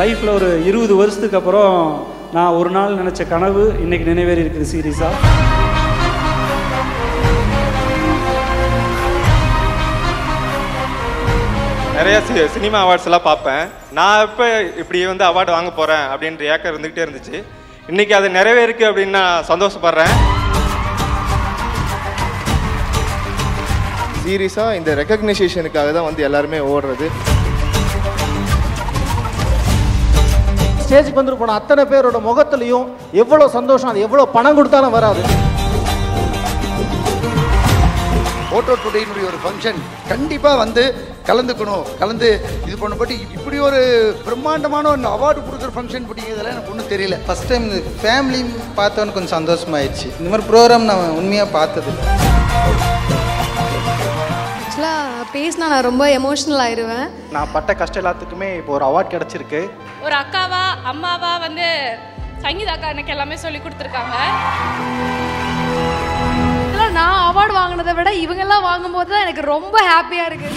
லைஃப்பில் ஒரு இருபது வருஷத்துக்கு அப்புறம் நான் ஒரு நாள் நினச்ச கனவு இன்னைக்கு நினைவேறி இருக்குது சீரியஸாக நிறைய சி- சினிமா அவார்ட்ஸ் எல்லாம் பார்ப்பேன் நான் இப்போ இப்படி வந்து அவார்டு வாங்க போகிறேன் அப்படின்ற ஏக்கம் இருந்துக்கிட்டே இருந்துச்சு இன்னைக்கு அது நிறைவேறிருக்கு அப்படின்னு நான் சந்தோஷப்படுறேன் சீரியஸாக இந்த ரெக்கக்னைசேஷனுக்காக தான் வந்து எல்லாருமே ஓடுறது ஸ்டேஜுக்கு வந்துட்டு போன அத்தனை பேரோட முகத்துலையும் எவ்வளோ சந்தோஷம் அது எவ்வளோ பணம் கொடுத்தாலும் வராது ஃபோட்டோ டுடேனுடைய ஒரு ஃபங்க்ஷன் கண்டிப்பாக வந்து கலந்துக்கணும் கலந்து இது பண்ணப்பட்டு இப்படி ஒரு பிரம்மாண்டமான ஒரு அவார்டு கொடுக்குற ஃபங்க்ஷன் பிடிக்கிறதுல எனக்கு ஒன்றும் தெரியல ஃபஸ்ட் டைம் இந்த ஃபேமிலி பார்த்தோன்னு கொஞ்சம் சந்தோஷமாயிடுச்சு இந்த மாதிரி ப்ரோக்ராம் நான் உண்மையாக பார்த்தது ஆக்சுவலாக பேசினா நான் ரொம்ப எமோஷ்னல் ஆயிடுவேன் நான் பட்ட கஷ்டம் எல்லாத்துக்குமே இப்போ ஒரு அவார்ட் கிடச்சிருக்கு ஒரு அக்காவா அம்மாவா வந்து சங்கீதா அக்கா எனக்கு எல்லாமே சொல்லி கொடுத்துருக்காங்க இதெல்லாம் நான் அவார்டு வாங்கினதை விட இவங்கெல்லாம் வாங்கும்போது தான் எனக்கு ரொம்ப ஹாப்பியாக இருக்குது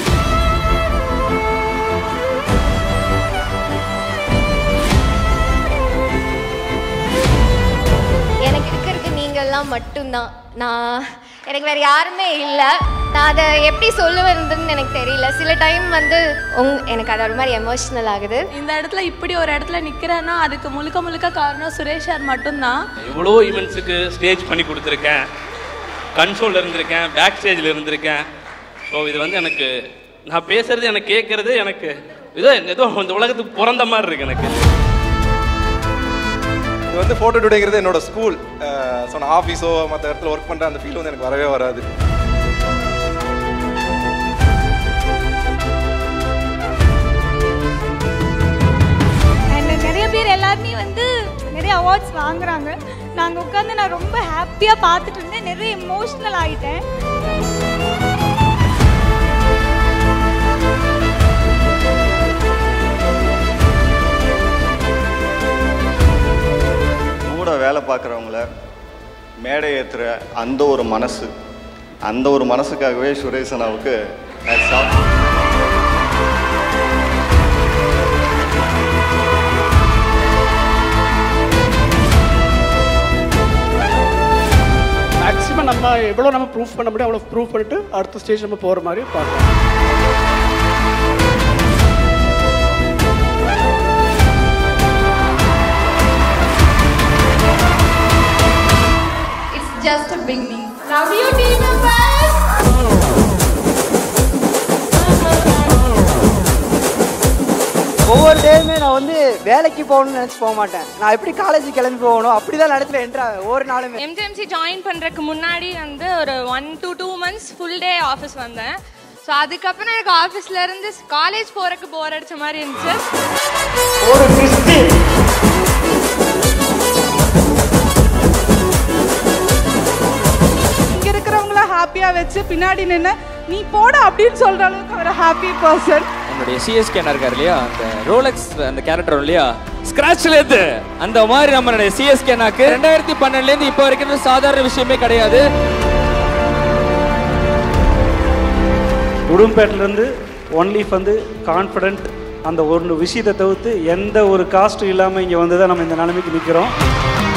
எனக்கு இருக்கிறது நீங்கள்லாம் மட்டும்தான் நான் எனக்கு வேற யாருமே இல்லை நான் அதை எப்படி சொல்லுவதுன்னு எனக்கு தெரியல சில டைம் வந்து உங் எனக்கு அது ஒரு மாதிரி எமோஷ்னல் ஆகுது இந்த இடத்துல இப்படி ஒரு இடத்துல நிக்கிறேன்னா அதுக்கு முழுக்க முழுக்க காரணம் சுரேஷ் சார் மட்டும்தான் எவ்வளோ ஈவெண்ட்ஸுக்கு ஸ்டேஜ் பண்ணி கொடுத்துருக்கேன் கன்சோலில் இருந்திருக்கேன் பேக் ஸ்டேஜில் இருந்திருக்கேன் ஸோ இது வந்து எனக்கு நான் பேசுறது எனக்கு கேட்குறது எனக்கு ஏதோ ஏதோ இந்த உலகத்துக்கு பிறந்த மாதிரி இருக்கு எனக்கு இது வந்து ஃபோட்டோ டுடேங்கிறது என்னோட ஸ்கூல் ஸோ நான் ஆஃபீஸோ மற்ற இடத்துல ஒர்க் பண்ணுற அந்த ஃபீல் வந்து எனக்கு வரவே வராது அண்ட் நிறைய பேர் எல்லாருமே வந்து நிறைய அவார்ட்ஸ் வாங்குறாங்க நாங்கள் உட்காந்து நான் ரொம்ப ஹாப்பியாக பார்த்துட்டு இருந்தேன் நிறைய எமோஷ்னல் ஆகிட்டேன் கூட வேலை பார்க்குறவங்கள மேடை ஏற்றுற அந்த ஒரு மனசு அந்த ஒரு மனசுக்காகவே சுரேஷ் அண்ணாவுக்கு hats off. மேக்ஸிமம் நம்ம எவ்வளோ நம்ம ப்ரூஃப் பண்ண முடியும் அவ்வளோ ப்ரூஃப் பண்ணிட்டு அடுத்த ஸ்டேஜ் நம்ம போகிற மாதிரி பார்க்கலாம் it's just a beginning love you team members ஒவ்வொரு டேயுமே நான் வந்து வேலைக்கு போகணும்னு நினச்சி போக மாட்டேன் நான் எப்படி காலேஜ் கிளம்பி போகணும் அப்படி தான் நடத்துல என்ட்ரா ஒவ்வொரு நாளுமே எம்ஜிஎம்சி ஜாயின் பண்ணுறதுக்கு முன்னாடி வந்து ஒரு one to two months full day office வந்தேன் ஸோ அதுக்கப்புறம் எனக்கு ஆஃபீஸ்ல இருந்து காலேஜ் போறதுக்கு போர் அடிச்ச மாதிரி இருந்துச்சு ஒரு மிஸ்டி இங்க இருக்கிறவங்கள ஹாப்பியா வச்சு பின்னாடி நின்று நீ போட அப்படின்னு சொல்ற அளவுக்கு ஒரு ஹாப்பி பர்சன் என்னுடைய சிஎஸ்கே இருக்கார் இல்லையா அந்த ரோலக்ஸ் அந்த கேரக்டர் இல்லையா ஸ்கிராச்ல இருந்து அந்த மாதிரி நம்மளுடைய சிஎஸ்கே நாக்கு ரெண்டாயிரத்தி பன்னெண்டுல இருந்து இப்போ வரைக்கும் சாதாரண விஷயமே கிடையாது உடும்பேட்டிலேருந்து ஒன் லீஃப் வந்து கான்ஃபிடென்ட் அந்த ஒரு விஷயத்தை தவிர்த்து எந்த ஒரு காஸ்ட்டும் இல்லாமல் இங்கே வந்து தான் நம்ம இந்த நிலைமைக்கு நிற்கிறோம்